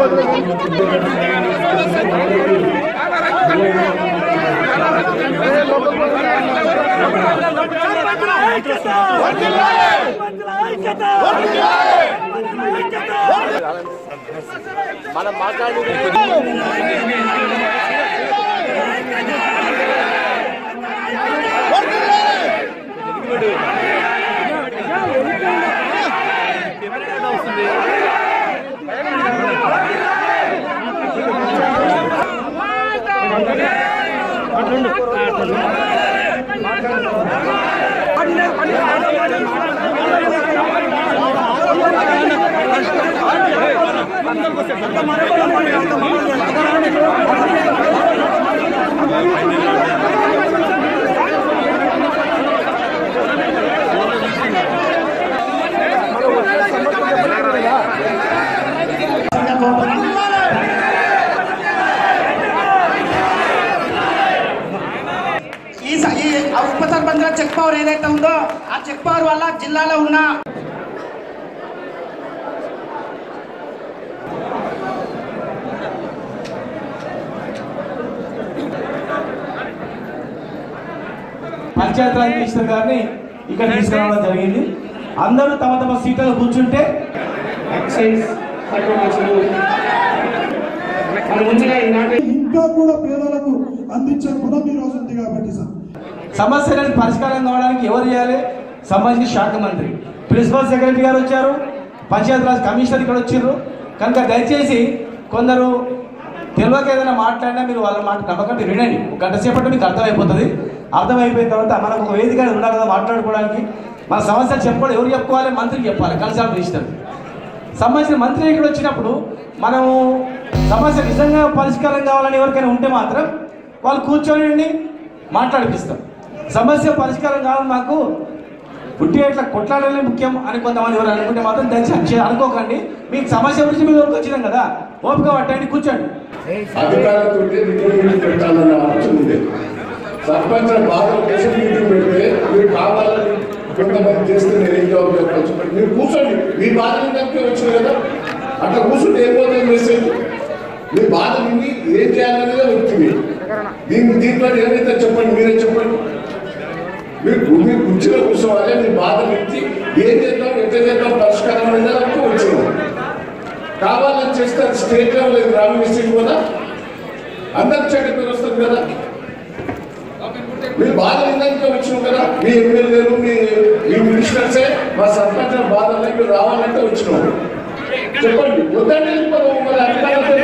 మనం మాట్లాడి ఈ స- ఈ ఆ ఉప సర్పంచ్ చెక్ పవర్ ఏదైతే ఉందో ఆ చెక్ పవర్ వల్ల జిల్లాలో ఉన్న పంచాయతీరాజ్ మినిస్టర్ గారిని ఇక్కడ తీసుకురావడం జరిగింది అందరూ తమ తమ సీట్లలో కూర్చుంటే ఎక్సైజ్ సర్పంచులు మన ముందుగా ఈనాటి ఇంకా కూడా పేదలకు అందించే గుణం ఈ రోజు ఉంది కాబట్టి సార్ సమస్యలను పరిష్కారం కావడానికి ఎవరు చేయాలి సంబంధించిన శాఖ మంత్రి ప్రిన్సిపల్ సెక్రటరీ గారు వచ్చారు పంచాయతీరాజ్ కమిషనర్ ఇక్కడ వచ్చారు కనుక దయచేసి కొందరు తెలియక ఏదైనా మాట్లాడినా మీరు వాళ్ళ మాట నమ్మకండి వినండి ఒక గంట సేపట్లో మీకు అర్థమైపోతుంది అర్థమైపోయిన తర్వాత మనకు ఒక వేదిక అనేది ఉండాలి కదా మాట్లాడుకోవడానికి మన సమస్యలు చెప్పుకోవాలి ఎవరు చెప్పుకోవాలి మంత్రికి చెప్పాలి కన్సల్ట్ మినిస్టర్ సంబంధించిన మంత్రి ఇక్కడ వచ్చినప్పుడు మనము సమస్య నిజంగా పరిష్కారం కావాలని ఎవరికైనా ఉంటే మాత్రం వాళ్ళు కూర్చోండి మాట్లాడిపిస్తాం సమస్య పరిష్కారం కావాలని మాకు పుట్టి ఇట్లా కొట్లాడలే ముఖ్యం అని కొంతమంది ఎవరు అనుకుంటే మాత్రం దయచేసి అనుకోకండి మీకు సమస్య గురించి మీరు వరకు వచ్చినాం కదా ఓపిక పట్టండి కూర్చోండి అధికారులతో మీటింగ్ పెట్టాలన్న ఆలోచన ఉంది సర్పంచ్ బాధల కోసం మీటింగ్ పెడితే మీరు కావాలని కొంతమంది చేస్తే నేను ఏం జవాబు చెప్పచ్చు మీరు కూర్చోండి మీ బాధ వినడానికి వచ్చారు కదా అట్లా కూర్చుంటే ఏమవుతుంది మెసేజ్ మీ బాధ విని ఏం చేయాలనేదే వ్యక్తివి దీని దీంట్లో ఏమైతే చెప్పండి మీరే చెప్పండి మీరు మీ కుర్చీలో కూర్చోవాలి మీ బాధ వ్యక్తి ఏం చేద్దాం ఎంత చేద్దాం పరిష్కారం అనేది అనుకో వచ్చింది కావాలని చేస్తే అది స్టేట్ లెవెల్ గ్రామీణ స్టేట్ కదా అందరికి చెడ్డ పేరు వస్తుంది కదా మీ బాధ వినడానికి వచ్చినాం కదా మీ ఎమ్మెల్యేలు మీ మీ మినిస్టర్సే మా సర్పంచ్ బాధలు మీరు రావాలంటే వచ్చినాం చెప్పండి వద్దండి వెళ్ళిపోదాం మరి అధికారులతో